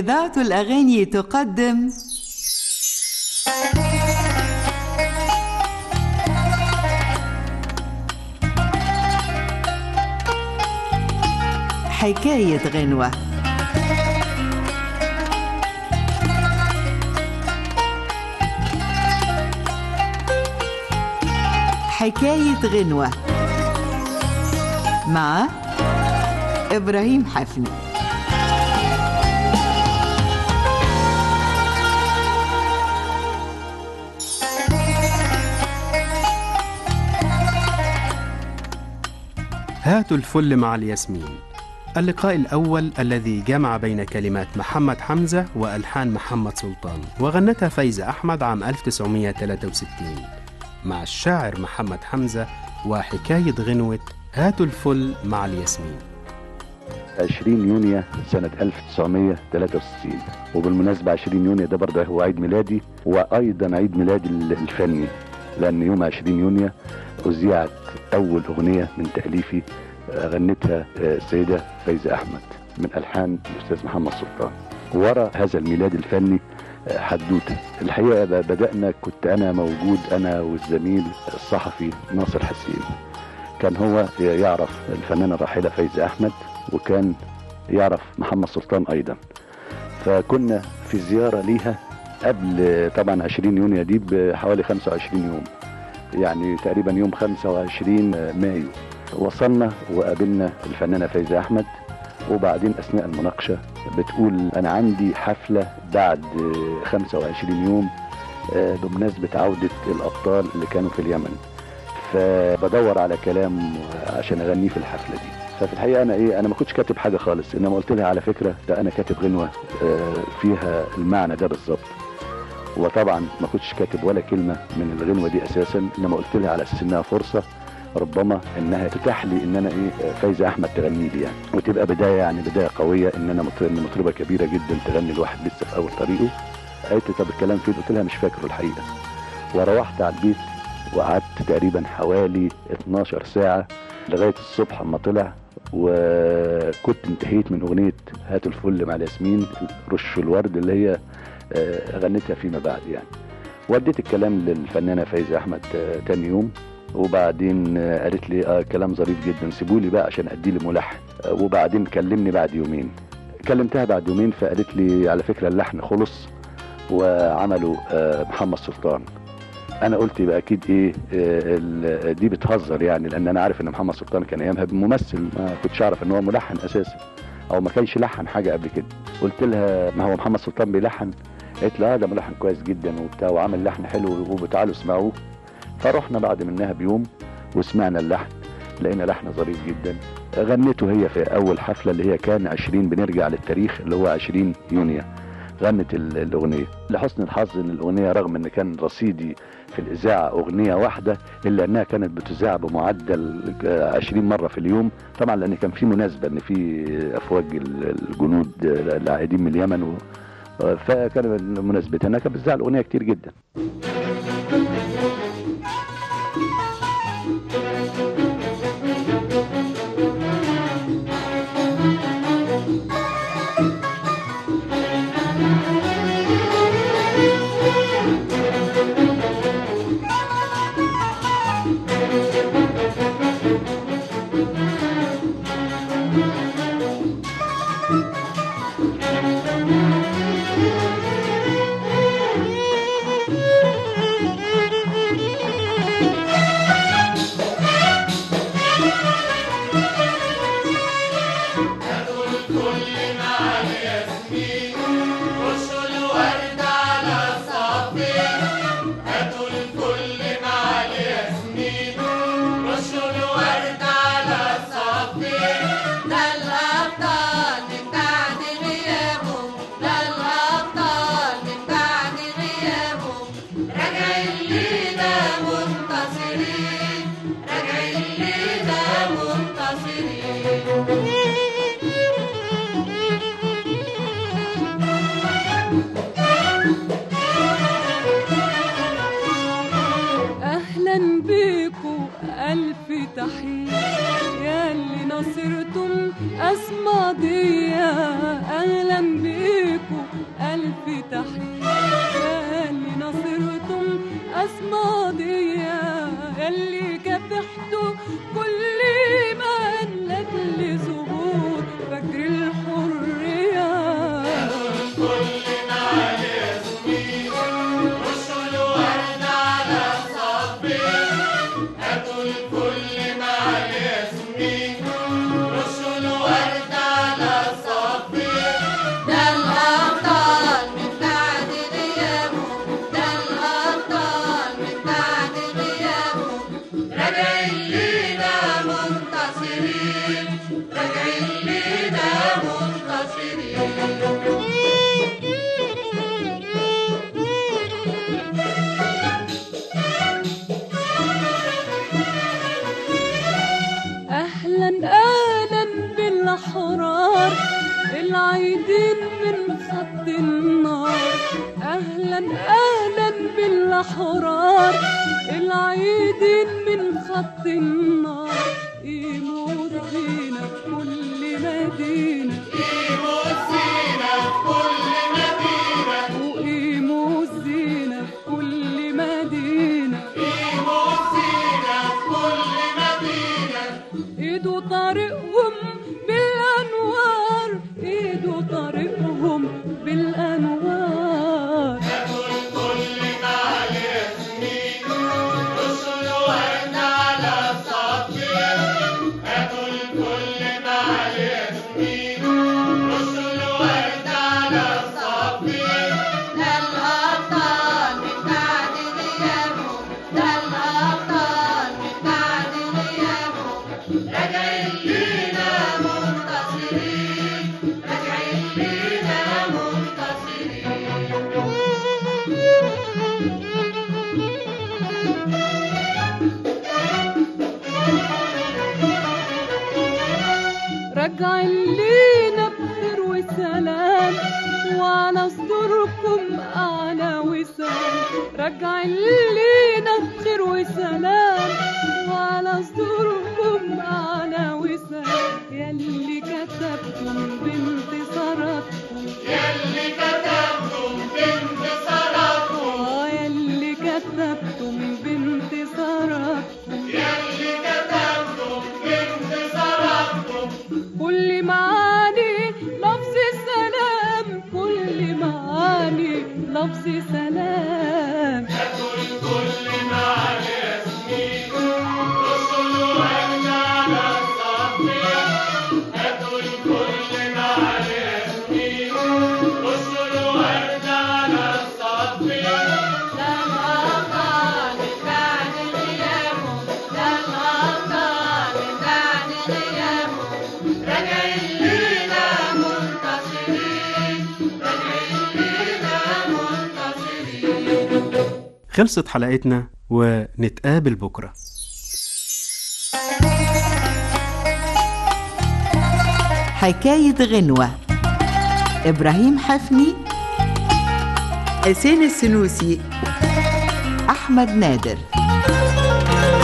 إذاعة الأغاني تقدم حكاية غنوة حكاية غنوة مع إبراهيم حفني هاتوا الفل مع الياسمين اللقاء الأول الذي جمع بين كلمات محمد حمزة وألحان محمد سلطان وغنتها فايزة أحمد عام 1963 مع الشاعر محمد حمزة وحكاية غنوة هاتوا الفل مع الياسمين 20 يونيو سنة 1963 وبالمناسبة 20 يونيو ده برضه هو عيد ميلادي وأيضا عيد ميلادي الفني لأن يوم 20 يونيو أذيعت أول أغنية من تأليفي غنتها السيدة فايزة أحمد من ألحان الأستاذ محمد سلطان ورا هذا الميلاد الفني حدوته الحقيقة بدأنا كنت أنا موجود أنا والزميل الصحفي ناصر حسين كان هو يعرف الفنانة الراحلة فايزة أحمد وكان يعرف محمد سلطان أيضا فكنا في زيارة ليها قبل طبعا 20 يونيو دي بحوالي 25 يوم يعني تقريبا يوم 25 مايو وصلنا وقابلنا الفنانة فايزة أحمد وبعدين أثناء المناقشة بتقول أنا عندي حفلة بعد 25 يوم بمناسبة عودة الأبطال اللي كانوا في اليمن فبدور على كلام عشان أغنيه في الحفلة دي ففي الحقيقة أنا إيه أنا ما كنتش كاتب حاجة خالص إنما قلت لها على فكرة ده أنا كاتب غنوة فيها المعنى ده بالظبط وطبعا ما كنتش كاتب ولا كلمة من الغنوة دي أساسا إنما قلت لها على أساس إنها فرصة ربما انها تتاح لي ان انا ايه فايزه احمد تغني لي يعني وتبقى بدايه يعني بدايه قويه ان انا مطربه كبيره جدا تغني الواحد لسه في اول طريقه قالت لي طب الكلام فين قلت لها مش فاكره الحقيقه وروحت على البيت وقعدت تقريبا حوالي 12 ساعه لغايه الصبح اما طلع وكنت انتهيت من اغنيه هات الفل مع الياسمين رش الورد اللي هي غنتها فيما بعد يعني وديت الكلام للفنانه فايزه احمد تاني يوم وبعدين قالت لي اه كلام ظريف جدا سيبوا لي بقى عشان ادي لي ملحن وبعدين كلمني بعد يومين كلمتها بعد يومين فقالت لي على فكره اللحن خلص وعملوا آه محمد سلطان انا قلت يبقى اكيد ايه آه دي بتهزر يعني لان انا عارف ان محمد سلطان كان ايامها ممثل ما كنتش اعرف ان هو ملحن اساسا او ما كانش لحن حاجه قبل كده قلت لها ما هو محمد سلطان بيلحن قالت لي اه ده ملحن كويس جدا وبتاع وعامل لحن حلو وبتعالوا اسمعوه فرحنا بعد منها بيوم وسمعنا اللحن لقينا لحن ظريف جدا غنته هي في اول حفلة اللي هي كان 20 بنرجع للتاريخ اللي هو 20 يونيو غنت الاغنية لحسن الحظ ان الاغنية رغم ان كان رصيدي في الاذاعة اغنية واحدة الا انها كانت بتذاع بمعدل 20 مرة في اليوم طبعا لان كان في مناسبة ان في افواج الجنود العائدين من اليمن و... فكان مناسبتها انها كانت بتذاع الاغنية كتير جدا الأحرار العيدين من خط النار يموت فينا في كل مدينة وقيموا الزينة في كل مدينة ايدوا طريقهم بالانوار ايدوا طريقهم بالانوار ده الأبطال من بعد غيابهم ده الأبطال من بعد غيابهم راجعين لينا منتصرين راجعين لينا منتصرين راجعين لينا بخير وسلام وعلى صدوركم أعلى وسام راجعين لينا بخير وسلام وعلى صدوركم أعلى وسام يلي كتبتم بانتصاراتكم يلي كتبتم بانتصاراتكم يلي كتبتم بانتصاراتكم كل معاني لفظ سلام كل معاني لفظ سلام ده الأبطال من بعد غيابهم ده الأبطال من بعد غيابهم راجعين لينا منتصرين راجعين لينا منتصرين خلصت حلقتنا ونتقابل بكرة حكاية غنوة إبراهيم حفني حسين السنوسي أحمد نادر